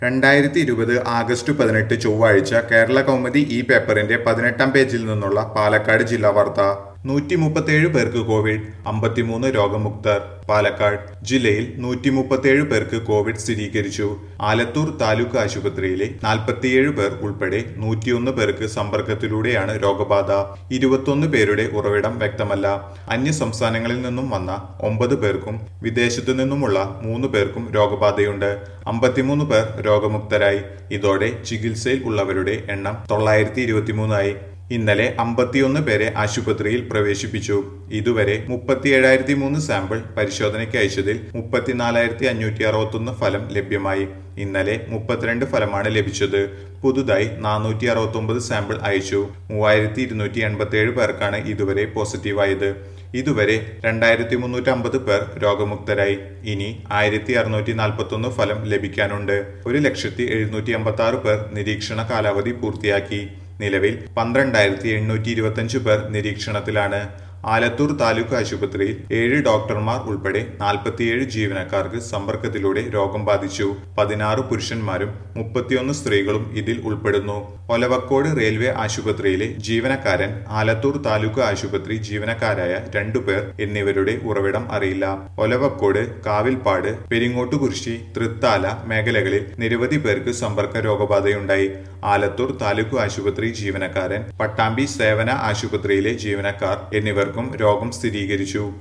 രണ്ടായിരത്തി ഇരുപത് ആഗസ്റ്റ് പതിനെട്ട് ചൊവ്വാഴ്ച കേരള കൗമുദി ഈ പേപ്പറിന്റെ പതിനെട്ടാം പേജിൽ നിന്നുള്ള പാലക്കാട് ജില്ലാ വാർത്ത നൂറ്റി മുപ്പത്തേഴ് പേർക്ക് കോവിഡ് അമ്പത്തിമൂന്ന് രോഗമുക്തർ പാലക്കാട് ജില്ലയിൽ നൂറ്റി മുപ്പത്തേഴ് പേർക്ക് കോവിഡ് സ്ഥിരീകരിച്ചു ആലത്തൂർ താലൂക്ക് ആശുപത്രിയിലെ നാൽപ്പത്തിയേഴ് പേർ ഉൾപ്പെടെ നൂറ്റിയൊന്ന് പേർക്ക് സമ്പർക്കത്തിലൂടെയാണ് രോഗബാധ ഇരുപത്തൊന്ന് പേരുടെ ഉറവിടം വ്യക്തമല്ല അന്യ സംസ്ഥാനങ്ങളിൽ നിന്നും വന്ന ഒമ്പത് പേർക്കും വിദേശത്തു നിന്നുമുള്ള മൂന്ന് പേർക്കും രോഗബാധയുണ്ട് അമ്പത്തിമൂന്ന് പേർ രോഗമുക്തരായി ഇതോടെ ചികിത്സയിൽ ഉള്ളവരുടെ എണ്ണം തൊള്ളായിരത്തി ഇരുപത്തിമൂന്നായി ഇന്നലെ അമ്പത്തിയൊന്ന് പേരെ ആശുപത്രിയിൽ പ്രവേശിപ്പിച്ചു ഇതുവരെ മുപ്പത്തിയേഴായിരത്തി മൂന്ന് സാമ്പിൾ പരിശോധനയ്ക്ക് അയച്ചതിൽ മുപ്പത്തിനാലായിരത്തി അഞ്ഞൂറ്റി അറുപത്തൊന്ന് ഫലം ലഭ്യമായി ഇന്നലെ മുപ്പത്തിരണ്ട് ഫലമാണ് ലഭിച്ചത് പുതുതായി നാനൂറ്റി അറുപത്തൊമ്പത് സാമ്പിൾ അയച്ചു മൂവായിരത്തി ഇരുന്നൂറ്റി എൺപത്തിയേഴ് പേർക്കാണ് ഇതുവരെ പോസിറ്റീവായത് ഇതുവരെ രണ്ടായിരത്തി മുന്നൂറ്റി അമ്പത് പേർ രോഗമുക്തരായി ഇനി ആയിരത്തി അറുന്നൂറ്റി നാൽപ്പത്തി ഒന്ന് ഫലം ലഭിക്കാനുണ്ട് ഒരു ലക്ഷത്തി എഴുന്നൂറ്റി അമ്പത്തി ആറ് പേർ നിരീക്ഷണ കാലാവധി പൂർത്തിയാക്കി നിലവിൽ പന്ത്രണ്ടായിരത്തി എണ്ണൂറ്റി ഇരുപത്തഞ്ച് പേർ നിരീക്ഷണത്തിലാണ് ആലത്തൂർ താലൂക്ക് ആശുപത്രിയിൽ ഏഴ് ഡോക്ടർമാർ ഉൾപ്പെടെ നാൽപ്പത്തിയേഴ് ജീവനക്കാർക്ക് സമ്പർക്കത്തിലൂടെ രോഗം ബാധിച്ചു പതിനാറ് പുരുഷന്മാരും മുപ്പത്തിയൊന്ന് സ്ത്രീകളും ഇതിൽ ഉൾപ്പെടുന്നു ഒലവക്കോട് റെയിൽവേ ആശുപത്രിയിലെ ജീവനക്കാരൻ ആലത്തൂർ താലൂക്ക് ആശുപത്രി ജീവനക്കാരായ രണ്ടുപേർ എന്നിവരുടെ ഉറവിടം അറിയില്ല ഒലവക്കോട് കാവിൽപ്പാട് പെരിങ്ങോട്ടുകുരിശി തൃത്താല മേഖലകളിൽ നിരവധി പേർക്ക് സമ്പർക്ക രോഗബാധയുണ്ടായി ആലത്തൂർ താലൂക്ക് ആശുപത്രി ജീവനക്കാരൻ പട്ടാമ്പി സേവന ആശുപത്രിയിലെ ജീവനക്കാർ എന്നിവർക്കും രോഗം സ്ഥിരീകരിച്ചു